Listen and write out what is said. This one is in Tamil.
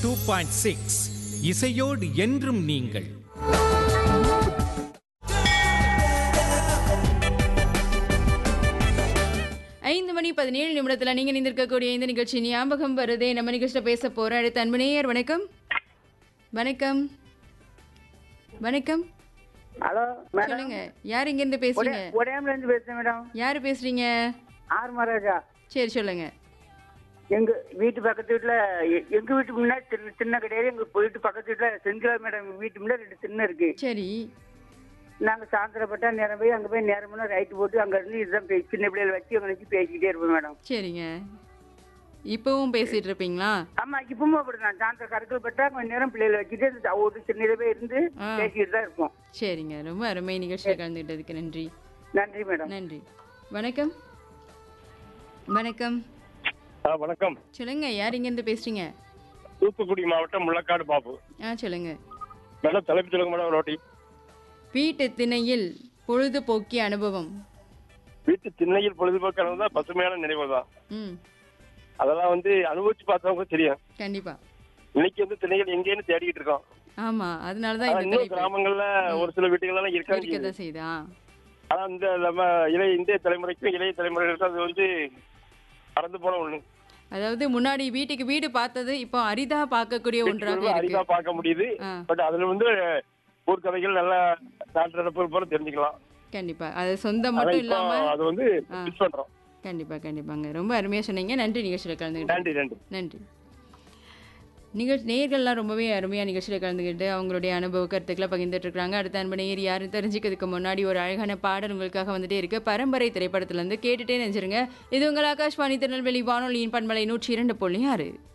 டூ பாயிண்ட் சிக்ஸ் இசையோடு என்றும் நீங்கள் ஐந்து மணி பதினேழு நிமிடத்துல நீங்க நிந்திருக்கக்கூடிய இந்த நிகழ்ச்சி ஞாபகம் வருதே நம்ம நிகழ்ச்சியில் பேச போறோம் அடுத்த அன்பனையர் வணக்கம் வணக்கம் வணக்கம் ஹலோ மேடம் சொல்லுங்க யார் இங்க இருந்து பேசுறீங்க உடையாமல இருந்து பேசுறேன் மேடம் யாரு பேசுறீங்க ஆர் மகாராஜா சரி சொல்லுங்க எங்க வீட்டு பக்கத்து வீட்டுல எ- எங்க வீட்டு முன்னாடி சின்ன சின்ன கிடையாது எங்க வீட்டு பக்கத்து வீட்டுல செந்திலா மேடம் வீட்டு முன்னாடி ரெண்டு சின்ன இருக்கு சரி நாங்க சாயந்தரப்பட்டா நேரம் போய் அங்க போய் நேரம் ரைட்டு போட்டு அங்க இருந்து இதுதான் பே- சின்ன பிள்ளைகளை வச்சு அங்க வச்சு பேசிக்கிட்டே இருப்பேன் மேடம் சரிங்க இப்பவும் பேசிட்டு இருப்பீங்களா ஆமா இப்பவும் அப்படிதான் சாயந்தரம் கருக்கள் பட்டா கொஞ்ச நேரம் பிள்ளைகளை வச்சுட்டு இந்த ஒரு சின்ன போய் இருந்து ஆ. பேசிக்கிட்டு தான் இருப்போம் சரிங்க ரொம்ப அருமை நிகழ்ச்சியில் கலந்துக்கிட்டதுக்கு நன்றி நன்றி மேடம் நன்றி வணக்கம் வணக்கம் ஆ வணக்கம் சொல்லுங்க யார் இங்க இருந்து பேசுறீங்க தூத்துக்குடி மாவட்டம் முள்ளக்காடு பாபு ஆ சொல்லுங்க மேடம் தலைப்பு சொல்லுங்க மேடம் ரோட்டி வீட்டு திணையில் பொழுதுபோக்கிய அனுபவம் வீட்டு திண்ணையில் பொழுதுபோக்கானது தான் பசுமையான நினைவு தான் ம் அதெல்லாம் வந்து அனுபவிச்சு பார்த்தவங்க தெரியும் கண்டிப்பா இன்னைக்கு வந்து திணைகள் எங்கேன்னு தேடிக்கிட்டு இருக்கோம் ஆமா அதனால தான் ஆனா இந்த இன்னும் தலைப்பு கிராமங்கள்ல ஒரு சில வீட்டுகள்லாம் இருக்காங்க இருக்கதான் செய்யுதா ஆனா இந்த நம்ம இளைய இந்திய தலைமுறைக்கும் இளைய தலைமுறைகளுக்கும் அது வந்து மறந்து போன ஒண்ணு அதாவது முன்னாடி வீட்டுக்கு வீடு பார்த்தது இப்போ அரிதா பார்க்கக்கூடிய ஒன்றாக இருக்கு அரிதா பார்க்க முடியுது ஆ. பட் அதுல வந்து ஊர்க்கதைகள் நல்ல நாட்டு நடப்பு போல தெரிஞ்சுக்கலாம் கண்டிப்பா அது சொந்தம் ஆனா மட்டும் இப்போ இல்லாம அது வந்து ஆ. மிஸ் பண்றோம் கண்டிப்பா கண்டிப்பாங்க ரொம்ப அருமையா சொன்னீங்க நன்றி நிகழ்ச்சியில் கலந்துக்கிட்டு நன்றி நன்றி நன்றி நிகழ்ச்சி நேயர்கள்லாம் ரொம்பவே அருமையாக நிகழ்ச்சியில் கலந்துக்கிட்டு அவங்களுடைய அனுபவ கருத்துக்களை பகிர்ந்துட்டு இருக்காங்க அடுத்த அன்பு நேயர் யாருன்னு தெரிஞ்சுக்கிறதுக்கு முன்னாடி ஒரு அழகான பாடல் உங்களுக்காக வந்துட்டே இருக்கு பரம்பரை திரைப்படத்துல இருந்து கேட்டுட்டே நினைச்சிருங்க இது உங்கள் ஆகாஷ்வாணி திருநெல்வேலி வானொலியின் பண்பலை நூற்றி இரண்டு புள்ளி ஆறு